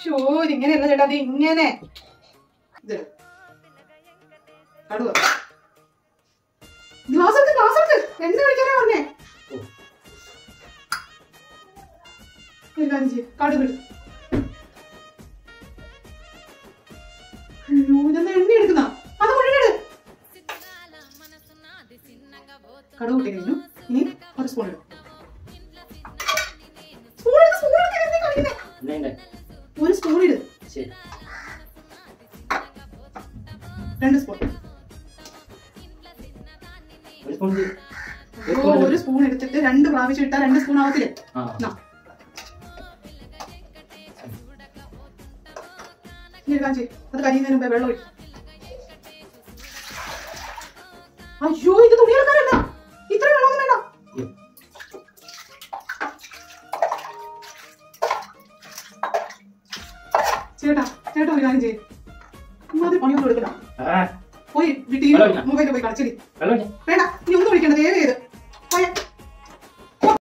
Show ഇങ്ങനെയല്ല ചേട്ടാ അത് ഇങ്ങനെ ഇത് കടുവ ഗ്ലാസ് എടുത്ത് ഗ്ലാസ് എടുത്ത് എണ്ണ ഒഴിക്കാനാ പറഞ്ഞേ ഒരു കാര്യം ചെയ്യ്, കടുക് ഇട്. അയ്യോ ഇതെന്താ എണ്ണ എടുക്കുന്ന അത് മുഴുവൻ ഇട് കടുക് കൂട്ടി കഴിഞ്ഞു ഇനി ഒരു സ്പൂൺ ഇടും സ്പൂൺ എടുത്ത് സ്പൂൺ എടുത്ത് എന്തിനാ കാണിക്കുന്നെ? ഇല്ല, ഇല്ല. ഒരു സ്പൂൺ ഇട് ശരി രണ്ട് സ്പൂൺ ഒരു സ്പൂൺ ചെയ്യ്. ഒരു ഓ, സ്പൂൺ ഒരു സ്പൂൺ എടുത്തിട്ട് രണ്ട് പ്രാവശ്യം ഇട്ടാൽ രണ്ട് സ്പൂൺ ആവത്തില്ലേ ആ നാ. ഇനി ഒരു കാര്യം ചെയ്യ്. അത് കരിയുന്നതിന് മുമ്പേ വെള്ളം ഒഴിക്കും അയ്യോ ഇത് തുണിയെടുക്കാനല്ല ഇത്ര വെള്ളമൊന്നും വേണ്ട ഉം. ചേട്ടാ ചേട്ടാ ഒരു കാര്യം ചെയ്യും ഇമ്മാതിരി പണിയൊന്നും എടുക്കണം ആ, പോയി വീട്ടിൽ വെള്ളം ഒഴിക്കാം. മൊബൈലിൽ പോയി കളിച്ചിരി വെള്ളം ഒഴിക്കാം. വേണ്ട